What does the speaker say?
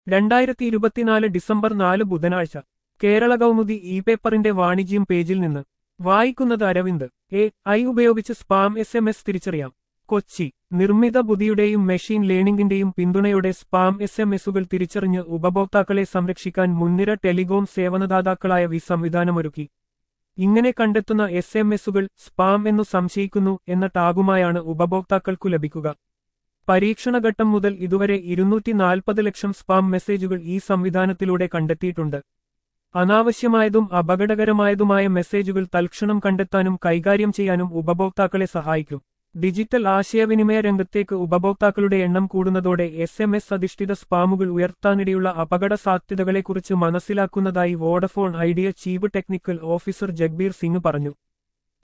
രണ്ടായിരത്തി ഇരുപത്തിനാല് ഡിസംബർ നാല് ബുധനാഴ്ച കേരള കൗമുദി ഇ പേപ്പറിന്റെ വാണിജ്യം പേജിൽ നിന്ന് വായിക്കുന്നത് അരവിന്ദ് എ ഐ ഉപയോഗിച്ച് സ്പാം എസ് എം എസ് തിരിച്ചറിയാം കൊച്ചി നിർമ്മിത ബുദ്ധിയുടെയും മെഷീൻ ലേണിംഗിന്റെയും പിന്തുണയോടെ സ്പാം എസ് എം എസുകൾ തിരിച്ചറിഞ്ഞ് ഉപഭോക്താക്കളെ സംരക്ഷിക്കാൻ മുൻനിര ടെലികോം സേവനദാതാക്കളായ വി സംവിധാനമൊരുക്കി ഇങ്ങനെ കണ്ടെത്തുന്ന എസ് എം എസുകൾ സ്പാം എന്നു സംശയിക്കുന്നു എന്ന ടാഗുമായാണ് ഉപഭോക്താക്കൾക്കു ലഭിക്കുക പരീക്ഷണഘട്ടം മുതൽ ഇതുവരെ ഇരുന്നൂറ്റി നാൽപ്പത് ലക്ഷം സ്പാം മെസ്സേജുകൾ ഈ സംവിധാനത്തിലൂടെ കണ്ടെത്തിയിട്ടുണ്ട് അനാവശ്യമായതും അപകടകരമായതുമായ മെസ്സേജുകൾ തൽക്ഷണം കണ്ടെത്താനും കൈകാര്യം ചെയ്യാനും ഉപഭോക്താക്കളെ സഹായിക്കും ഡിജിറ്റൽ ആശയവിനിമയ രംഗത്തേക്ക് ഉപഭോക്താക്കളുടെ എണ്ണം കൂടുന്നതോടെ എസ് എം എസ് അധിഷ്ഠിത സ്പാമുകൾ ഉയർത്താനിടയുള്ള അപകട സാധ്യതകളെക്കുറിച്ച് മനസ്സിലാക്കുന്നതായി Vodafone Idea chief technical officer Jagbir Singh പറഞ്ഞു